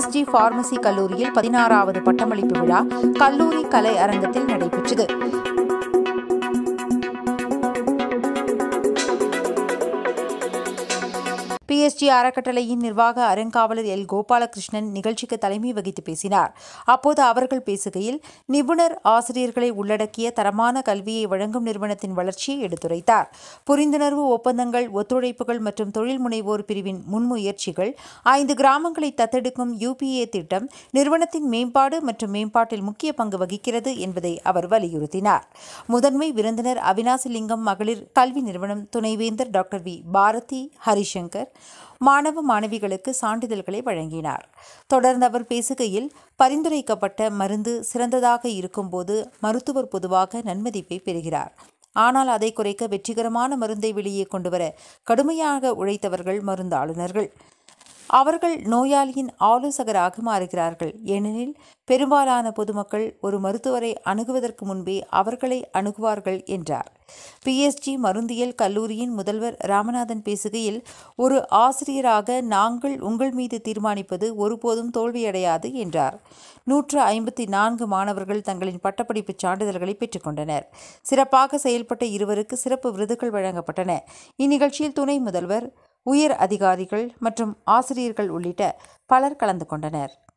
PSG pharmacy கல்லூரியில் பதினாறாவது பட்டமளிப்பு விழா கல்லூரி கலை அரங்கத்தில் நடைபெற்றது பிஎஸ்ஜி அறக்கட்டளையின் நிர்வாக அறங்காவலர் எல் கோபாலகிருஷ்ணன் நிகழ்ச்சிக்கு தலைமை வகித்து பேசினார் அப்போது அவர்கள் பேசுகையில் நிபுணர் ஆசிரியர்களை உள்ளடக்கிய தரமான கல்வியை வழங்கும் நிறுவனத்தின் வளர்ச்சியை எடுத்துரைத்தார் புரிந்துணர்வு ஒப்பந்தங்கள் ஒத்துழைப்புகள் மற்றும் தொழில் முனைவோர் பிரிவின் முன்முயற்சிகள் ஐந்து கிராமங்களை தத்தெடுக்கும் யுபிஏ திட்டம் நிறுவனத்தின் மேம்பாடு மற்றும் மேம்பாட்டில் முக்கிய பங்கு வகிக்கிறது என்பதை அவர் வலியுறுத்தினார் முதன்மை விருந்தினர் அவினாசிலிங்கம் மகளிர் கல்வி நிறுவனம் துணைவேந்தர் டாக்டர் வி பாரதி ஹரிசங்கர் மாணவ மாணவிகளுக்கு சான்றிதழ்களை வழங்கினார் தொடர்ந்து அவர் பேசுகையில் பரிந்துரைக்கப்பட்ட மருந்து சிறந்ததாக இருக்கும்போது மருத்துவர் பொதுவாக நன்மதிப்பை பெறுகிறார் ஆனால் அதை குறைக்க வெற்றிகரமான மருந்தை வெளியே கொண்டுவர கடுமையாக உழைத்தவர்கள் மருந்தாளுநர்கள் அவர்கள் நோயாளியின் ஆலோசகராக மாறுகிறார்கள் ஏனெனில் பெரும்பாலான பொதுமக்கள் ஒரு மருத்துவரை அணுகுவதற்கு முன்பே அவர்களை அணுகுவார்கள் என்றார் பிஎஸ்ஜி மருந்தியல் கல்லூரியின் முதல்வர் ராமநாதன் பேசுகையில் ஒரு ஆசிரியராக நாங்கள் உங்கள் மீது தீர்மானிப்பது ஒருபோதும் தோல்வியடையாது என்றார் நூற்று ஐம்பத்தி நான்கு மாணவர்கள் தங்களின் பட்டப்படிப்பு சான்றிதழ்களை பெற்றுக்கொண்டனர் சிறப்பாக செயல்பட்ட இருவருக்கு சிறப்பு விருதுகள் வழங்கப்பட்டன இந்நிகழ்ச்சியில் துணை முதல்வர் உயர் அதிகாரிகள் மற்றும் ஆசிரியர்கள் உள்ளிட்ட பலர் கலந்து கொண்டனர்